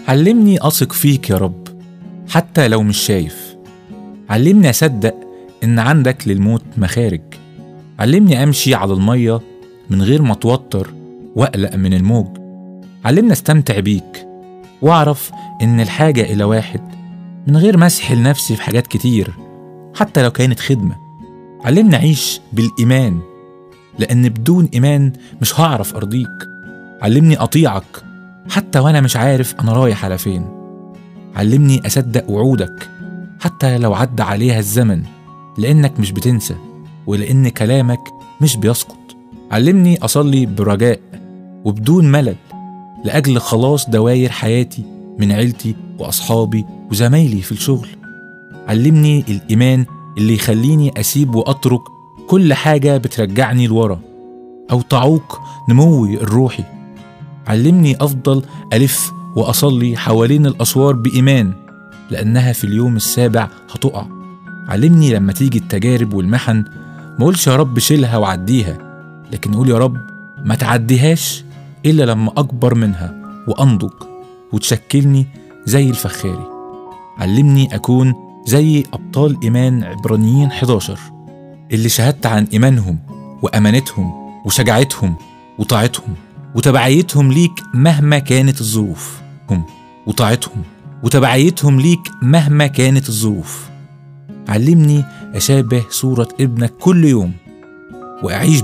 علمني أثق فيك يا رب حتى لو مش شايف علمني أصدق إن عندك للموت مخارج علمني أمشي على المية من غير ما أتوتر وأقلق من الموج علمني أستمتع بيك وأعرف إن الحاجة إلى واحد من غير ما أسحل نفسي في حاجات كتير حتى لو كانت خدمة علمني أعيش بالإيمان لأن بدون إيمان مش هعرف أرضيك علمني أطيعك حتى وأنا مش عارف أنا رايح على فين علمني أصدق وعودك حتى لو عدى عليها الزمن لأنك مش بتنسى ولأن كلامك مش بيسقط علمني أصلي برجاء وبدون ملل لأجل خلاص دواير حياتي من عيلتي وأصحابي وزمايلي في الشغل علمني الإيمان اللي يخليني أسيب وأترك كل حاجة بترجعني لورا أو تعوق نموي الروحي علمني أفضل ألف وأصلي حوالين الأسوار بإيمان لأنها في اليوم السابع هتقع علمني لما تيجي التجارب والمحن ما أقولش يا رب شيلها وعديها لكن قول يا رب ما تعديهاش إلا لما أكبر منها وأنضج وتشكلني زي الفخاري علمني أكون زي أبطال إيمان عبرانيين 11 اللي شهدت عن إيمانهم وأمانتهم وشجاعتهم وطاعتهم وتبعيتهم ليك مهما كانت الظروف هم وطاعتهم وتبعيتهم ليك مهما كانت الظروف علمني أشابه صورة ابنك كل يوم وأعيش